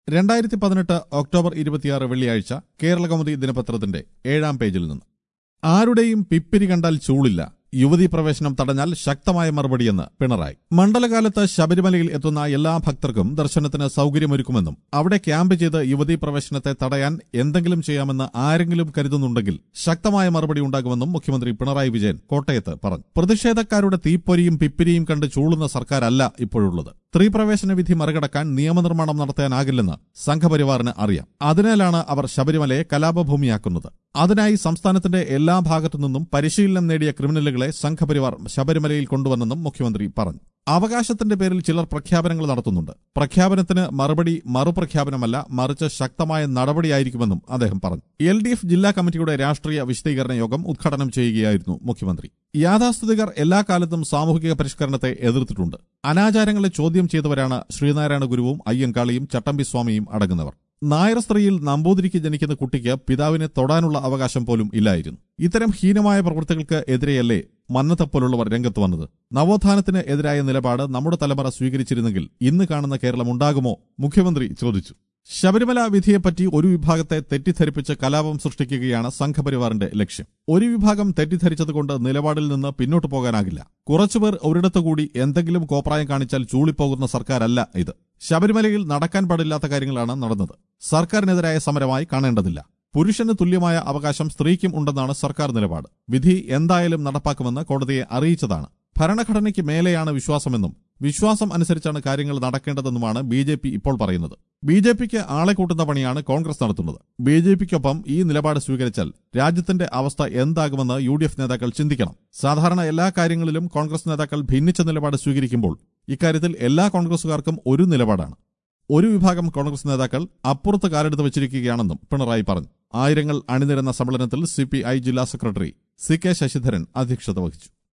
രണ്ടായിരത്തി പതിനെട്ട് ഒക്ടോബർ ഇരുപത്തിയാറ് വെള്ളിയാഴ്ച കേരളകൗമുദി ദിനപത്രത്തിന്റെ ഏഴാം പേജിൽ നിന്ന് ആരുടെയും പിപ്പിരി കണ്ടാൽ ചൂളില്ല യുവതീ പ്രവേശനം തടഞ്ഞാൽ ശക്തമായ മറുപടിയെന്ന് പിണറായി മണ്ഡലകാലത്ത് ശബരിമലയിൽ എത്തുന്ന എല്ലാ ഭക്തർക്കും ദർശനത്തിന് സൌകര്യമൊരുക്കുമെന്നും അവിടെ ക്യാമ്പ് ചെയ്ത് യുവതീ പ്രവേശനത്തെ തടയാൻ എന്തെങ്കിലും ചെയ്യാമെന്ന് ആരെങ്കിലും കരുതുന്നുണ്ടെങ്കിൽ ശക്തമായ മറുപടി ഉണ്ടാകുമെന്നും മുഖ്യമന്ത്രി പിണറായി വിജയൻ കോട്ടയത്ത് പറഞ്ഞു പ്രതിഷേധക്കാരുടെ തീപ്പൊരിയും പിപ്പിരിയും കണ്ട് ചൂളുന്ന സർക്കാരല്ല ഇപ്പോഴുള്ളത് സ്ത്രീപ്രവേശന വിധി മറികടക്കാൻ നിയമനിർമ്മാണം നടത്താനാകില്ലെന്ന് സംഘപരിവാറിന് അറിയാം അതിനാലാണ് അവർ ശബരിമലയെ കലാപഭൂമിയാക്കുന്നത് അതിനായി സംസ്ഥാനത്തിന്റെ എല്ലാ ഭാഗത്തു നിന്നും പരിശീലനം നേടിയ ക്രിമിനലുകളെ സംഘപരിവാർ ശബരിമലയിൽ കൊണ്ടുവന്നെന്നും മുഖ്യമന്ത്രി പറഞ്ഞു അവകാശത്തിന്റെ പേരിൽ ചിലർ പ്രഖ്യാപനങ്ങൾ നടത്തുന്നുണ്ട് പ്രഖ്യാപനത്തിന് മറുപടി മറുപ്രഖ്യാപനമല്ല മറിച്ച് ശക്തമായ നടപടിയായിരിക്കുമെന്നും അദ്ദേഹം പറഞ്ഞു എൽ ഡി എഫ് ജില്ലാ കമ്മിറ്റിയുടെ രാഷ്ട്രീയ വിശദീകരണ യോഗം ഉദ്ഘാടനം ചെയ്യുകയായിരുന്നു മുഖ്യമന്ത്രി യാഥാസ്ഥിതികർ എല്ലാ കാലത്തും സാമൂഹിക പരിഷ്കരണത്തെ എതിർത്തിട്ടുണ്ട് അനാചാരങ്ങളെ ചോദ്യം ചെയ്തവരാണ് ശ്രീനാരായണ ഗുരുവും അയ്യൻകാളിയും ചട്ടമ്പി സ്വാമിയും അടങ്ങുന്നവർ നായർ സ്ത്രീയിൽ നമ്പൂതിരിക്ക് ജനിക്കുന്ന കുട്ടിക്ക് പിതാവിനെ തൊടാനുള്ള അവകാശം പോലും ഇല്ലായിരുന്നു ഇത്തരം ഹീനമായ പ്രവൃത്തികൾക്ക് എതിരെയല്ലേ മന്നത്തെപ്പോലുള്ളവർ രംഗത്ത് വന്നത് നവോത്ഥാനത്തിന് എതിരായ നിലപാട് നമ്മുടെ തലമുറ സ്വീകരിച്ചിരുന്നെങ്കിൽ ഇന്ന് കാണുന്ന കേരളം ഉണ്ടാകുമോ മുഖ്യമന്ത്രി ചോദിച്ചു ശബരിമല വിധിയെപ്പറ്റി ഒരു വിഭാഗത്തെ തെറ്റിദ്ധരിപ്പിച്ച് കലാപം സൃഷ്ടിക്കുകയാണ് സംഘപരിവാറിന്റെ ലക്ഷ്യം ഒരു വിഭാഗം തെറ്റിദ്ധരിച്ചതുകൊണ്ട് നിലപാടിൽ നിന്ന് പിന്നോട്ടു പോകാനാകില്ല കുറച്ചുപേർ ഒരിടത്തുകൂടി എന്തെങ്കിലും കോപ്രായം കാണിച്ചാൽ ചൂളിപ്പോകുന്ന സർക്കാരല്ല ഇത് ശബരിമലയിൽ നടക്കാൻ പാടില്ലാത്ത കാര്യങ്ങളാണ് നടന്നത് സർക്കാരിനെതിരായ സമരമായി കാണേണ്ടതില്ല പുരുഷന് തുല്യമായ അവകാശം സ്ത്രീക്കും ഉണ്ടെന്നാണ് സർക്കാർ നിലപാട് വിധി എന്തായാലും നടപ്പാക്കുമെന്ന് കോടതിയെ അറിയിച്ചതാണ് ഭരണഘടനയ്ക്ക് മേലെയാണ് വിശ്വാസമെന്നും വിശ്വാസം അനുസരിച്ചാണ് കാര്യങ്ങൾ നടക്കേണ്ടതെന്നുമാണ് ബി ജെ പി ഇപ്പോൾ പറയുന്നത് ബി ജെ പിക്ക് ആളെ കൂട്ടുന്ന പണിയാണ് കോൺഗ്രസ് നടത്തുന്നത് ബി ജെ പിക്കൊപ്പം ഈ നിലപാട് സ്വീകരിച്ചാൽ രാജ്യത്തിന്റെ അവസ്ഥ എന്താകുമെന്ന് യു ഡി എഫ് നേതാക്കൾ ചിന്തിക്കണം സാധാരണ എല്ലാ കാര്യങ്ങളിലും കോൺഗ്രസ് നേതാക്കൾ ഭിന്നിച്ച നിലപാട് സ്വീകരിക്കുമ്പോൾ ഇക്കാര്യത്തിൽ എല്ലാ കോൺഗ്രസുകാർക്കും ഒരു നിലപാടാണ് ഒരു വിഭാഗം കോൺഗ്രസ് നേതാക്കൾ അപ്പുറത്ത് കാലെടുത്ത് വെച്ചിരിക്കുകയാണെന്നും പിണറായി പറഞ്ഞു ആയിരങ്ങൾ അണിനിരന്ന സമ്മേളനത്തിൽ സി ജില്ലാ സെക്രട്ടറി സി കെ ശശിധരൻ അധ്യക്ഷത വഹിച്ചു